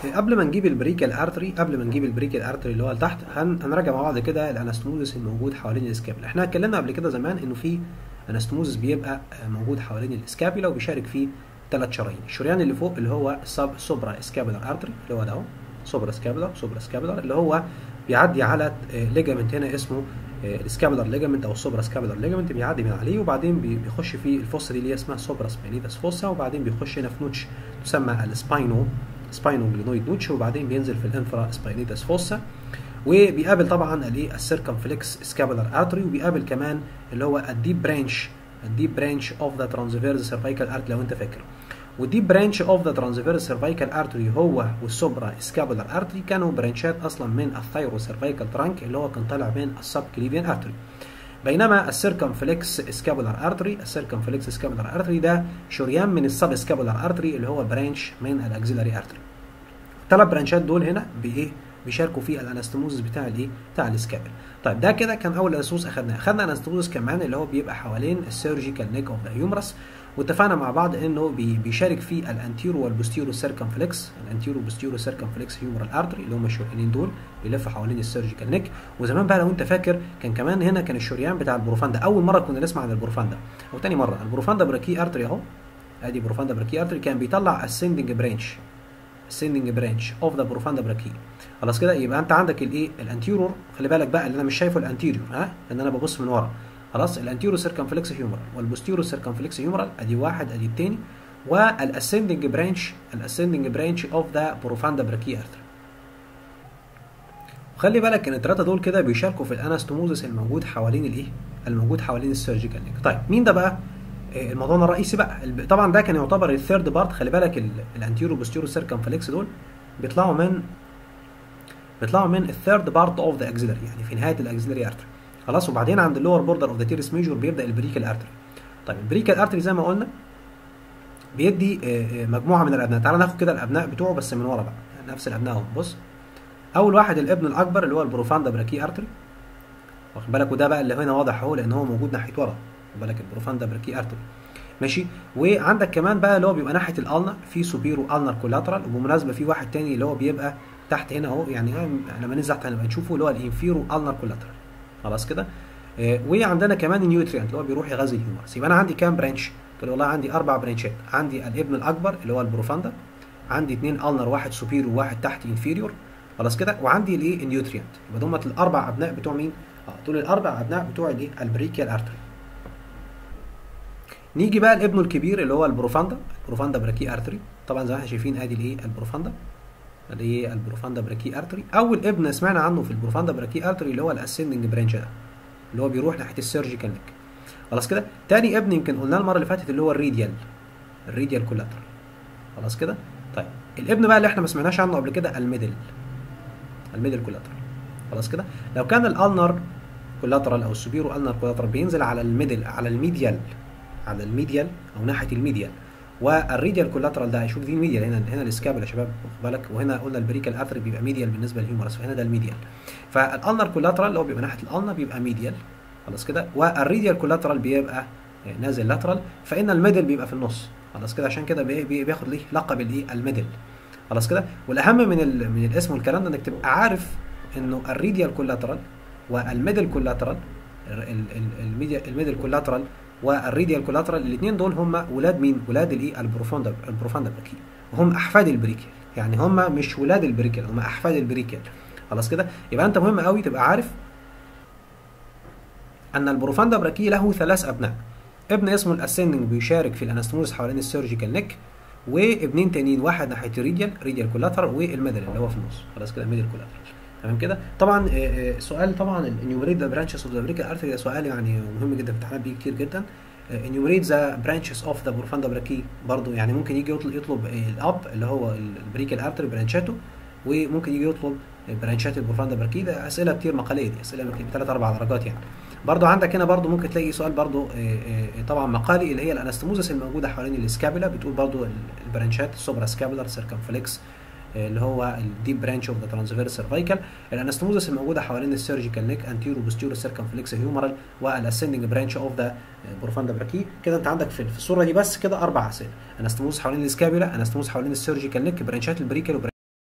قبل ما نجيب البريكال ارتري قبل ما نجيب البريكال ارتري اللي هو لتحت هن... هنراجع مع بعض كده الانستموزس الموجود حوالين الاسكابيلا احنا اتكلمنا قبل كده زمان انه في انستموزس بيبقى موجود حوالين الاسكابيلا وبيشارك فيه ثلاث شرايين الشريان اللي فوق اللي هو السب سوبرا اسكابيلار ارتري اللي هو ده اهو سوبرا سكابيلار سوبرا سكابيلار اللي هو بيعدي على ليجامنت هنا اسمه السكابيلار ليجامنت او السوبرا سكابيلار ليجامنت بيعدي من عليه وبعدين بيخش في الفوسا دي اللي هي اسمها سوبرا سباينيتاس فوسا وبعدين بيخش هنا في نوتش تسمى السباينو سباينو جلينويد نوتش وبعدين بينزل في الانفرا سباينيتاس فوسا وبيقابل طبعا الايه السيركمفلكس سكابيلار ارتري وبيقابل كمان اللي هو الديب برانش الديب برانش اوف ذا ترانسفيرس سيرفايكال ارتري لو انت فاكر والديب برانش اوف ذا ترانسفيرس سيرفايكال ارتري هو والسوبرا سكابولار ارتري كانوا برانشات اصلا من الثايرو سيرفايكال ترانك اللي هو كان طالع من السب كليفيان ارتري بينما السيركمفلكس سكابولار ارتري السيركمفلكس سكابولار ارتري ده شريان من السب سكابولار ارتري اللي هو برانش من الاكزيلاري ارتري الثلاث برانشات دول هنا بايه بيشاركوا في الانستموزس بتاع الايه بتاع السكابل طيب ده كده كان اول انستموز اخدناه اخدنا انستموزس كمان اللي هو بيبقى حوالين السيرجيكال نيك اوف ذا هيومرس واتفقنا مع بعض انه بي بيشارك في الانتيرو والبوستيرو سيركمفلكس الانتيرو بوستيرو سيركمفلكس هيومرال ارتري اللي هم الشريانين دول بيلف حوالين السيرجيكال نيك وزمان بقى لو انت فاكر كان كمان هنا كان الشريان بتاع البروفاندا اول مره كنا نسمع عن البروفاندا او تاني مره البروفاندا براكي ارتري اهو ادي بروفاندا براكي ارتري كان بيطلع ascending برانش ascending برانش اوف ذا بروفاندا براكي خلاص كده يبقى انت عندك الايه الانتيرور خلي بالك بقى اللي انا مش شايفه الانتيريور ها ان انا ببص من ورا خلاص الانتيرو سيركمفلكس هيومرال والبوستيرو سيركمفلكس هيومرال ادي واحد ادي الثاني والاسcending برانش الاسcending برانش اوف ذا بروفاندا براكي ارتري وخلي بالك ان الثلاثه دول كده بيشاركوا في الانستوموزس الموجود حوالين الايه الموجود حوالين السيرجيكال نيك طيب مين ده بقى الموضوع الرئيسي بقى طبعا ده كان يعتبر الثيرد بارت خلي بالك الانتيرو بوستيرو سيركمفلكس دول بيطلعوا من بيطلعوا من الثيرد بارت اوف ذا اكزيلري يعني في نهايه الاكزيلري ارتري خلاص وبعدين عند اللور بوردر اوف ذا تيرس ميجور بيبدا البريكال ارتري طيب البريكال ارتري زي ما قلنا بيدي مجموعه من الابناء تعال ناخد كده الابناء بتوعه بس من ورا بقى نفس الابناء اهم بص اول واحد الابن الاكبر اللي هو البروفاندا براكي ارتري واخد بالك وده بقى اللي هنا واضح اهو لان هو موجود ناحيه ورا واخد بالك البروفاندا براكي ارتري ماشي وعندك كمان بقى اللي هو بيبقى ناحيه الالنا في سوبيرو النر كولاترال وبالمناسبه في واحد تاني اللي هو بيبقى تحت هنا اهو يعني لما ننزل تحت هنبقى نشوفه اللي هو الانفيرو النر كولاترال خلاص كده آه وعندنا كمان النيوتريانت اللي هو بيروح يغذي الهيومرس يبقى انا عندي كام برانش قلت والله عندي اربع برانشات عندي الابن الاكبر اللي هو البروفاندا عندي اثنين النر واحد سوبيرو وواحد تحت انفيريور خلاص كده وعندي الايه النيوتريانت يبقى دول الاربع ابناء بتوع مين اه دول الاربع ابناء بتوع الايه البريكيال ارتري نيجي بقى لابنه الكبير اللي هو البروفاندا البروفاندا براكي ارتري طبعا زي ما احنا شايفين ادي الايه البروفاندا اللي هي البروفاندا براكي ارتري اول ابن سمعنا عنه في البروفاندا براكي ارتري اللي هو الاسندنج برانش ده اللي هو بيروح ناحيه السيرجيكال نيك خلاص كده تاني ابن يمكن قلناه المره اللي فاتت اللي هو الريديال الريديال كولاترال خلاص كده طيب الابن بقى اللي احنا ما سمعناش عنه قبل كده الميدل الميدل كولاترال خلاص كده لو كان الالنر كولاترال او السوبيرو النر كولاترال بينزل على الميدل على الميديال على الميديال او ناحيه الميديال والريديال كولاترال ده شوف دي الميديال هنا هنا الاسكابل يا شباب خد بالك وهنا قلنا البريكال ارتري بيبقى ميديال بالنسبه للهيومرس فهنا ده الميديال فالالنر كولاترال اللي هو بيبقى ناحيه الالنا بيبقى ميديال خلاص كده والريديال كولاترال بيبقى نازل لاترال فان الميدل بيبقى في النص خلاص كده عشان كده بياخد ليه لقب الايه الميدل خلاص كده والاهم من ال من الاسم والكلام ده انك تبقى عارف انه الريديال كولاترال والميدل كولاترال الميديال الميدل كولاترال والريديال كولاترال الاثنين دول هم ولاد مين؟ ولاد الايه؟ البروفوندا البروفوندا بريكيل وهم احفاد البريكيل يعني هم مش ولاد البريكيل هم احفاد البريكيل خلاص كده؟ يبقى انت مهم قوي تبقى عارف ان البروفوندا براكي له ثلاث ابناء ابن اسمه الاسندنج بيشارك في الانستموز حوالين السيرجيكال نيك وابنين تانيين واحد ناحيه الريديال ريديال كولاترال والميدل اللي هو في النص خلاص كده ميدل كولاترال تمام كده طبعا سؤال طبعا الانيوميريت ذا برانشز اوف ذا بريكال ارتري ده سؤال يعني مهم جدا في الامتحانات بيجي كتير جدا انيوميريت ذا برانشز اوف ذا بروفاندا براكي برضه يعني ممكن يجي يطلب, يطلب الاب اللي هو البريكال ارتري برانشاته وممكن يجي يطلب برانشات البروفاندا براكي ده اسئله كتير مقاليه دي اسئله بثلاث اربع درجات يعني برضه عندك هنا برضه ممكن تلاقي سؤال برضه طبعا مقالي اللي هي الانستموزس الموجوده حوالين السكابولا بتقول برضه البرانشات السوبرا سكابولار سيركمفلكس اللي هو الديب برانش اوف ذا ترانسفيرس سيرفايكال الانستموزس الموجوده حوالين السيرجيكال نيك انتيرو بوستيرو سيركمفلكس هيومرال والاسندنج برانش اوف ذا بروفاندا براكي كده انت عندك في الصوره دي بس كده اربع اسئله انستموزس حوالين السكابولا انستموزس حوالين السيرجيكال نيك برانشات البريكال